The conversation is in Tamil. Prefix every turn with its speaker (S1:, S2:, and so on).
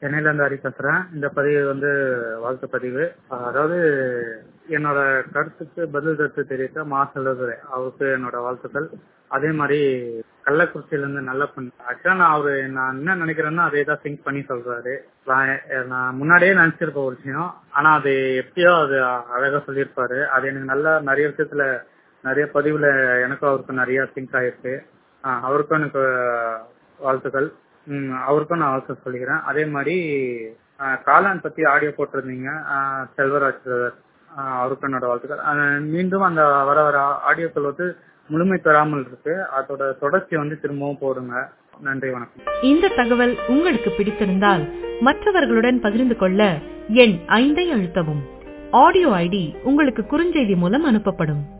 S1: சென்னையில இருந்து ஹரி பேசுறேன் இந்த பதிவு வந்து வாழ்த்து பதிவு அஹ் அதாவது என்னோட கருத்துக்கு பதில் கருத்து தெரிவித்த மா செல்வதுரை அவருக்கு என்னோட வாழ்த்துக்கள் அதே மாதிரி கள்ளக்குறிச்சியில இருந்து நல்ல பண்ண ஆக்சுவலா நான் அவரு நான் என்ன நினைக்கிறேன்னா அதே தான் திங்க் பண்ணி சொல்றாரு நான் நான் முன்னாடியே நினைச்சிருப்ப ஒரு விஷயம் ஆனா அது எப்படியோ அது அழகா சொல்லியிருப்பாரு அது எனக்கு நல்லா நிறைய விஷயத்துல நிறைய பதிவுல எனக்கும் அவருக்கும் நிறைய திங்க் ஆயிருக்கு ஆஹ் அவருக்கும் எனக்கு வாழ்த்துக்கள் உம் அவருக்கும் நான் வாழ்த்து சொல்லிக்கிறேன் அதே மாதிரி ஆஹ் காளான் பத்தி ஆடியோ போட்டிருந்தீங்க ஆஹ் செல்வராஜ் பிரதர் ஆஹ் அவருக்கும் என்னோட வாழ்த்துக்கள் ஆஹ் மீண்டும் அந்த வர வர ஆடியோக்கள் வந்து முழுமை பெறாமல் இருக்கு அதோட தொடர்ச்சி வந்து திரும்பவும் போடுங்க நன்றி வணக்கம்
S2: இந்த தகவல் உங்களுக்கு பிடித்திருந்தால் மற்றவர்களுடன் பகிர்ந்து கொள்ள எண் ஐந்தை அழுத்தவும் ஆடியோ ஐடி உங்களுக்கு குறுஞ்செய்தி மூலம் அனுப்பப்படும்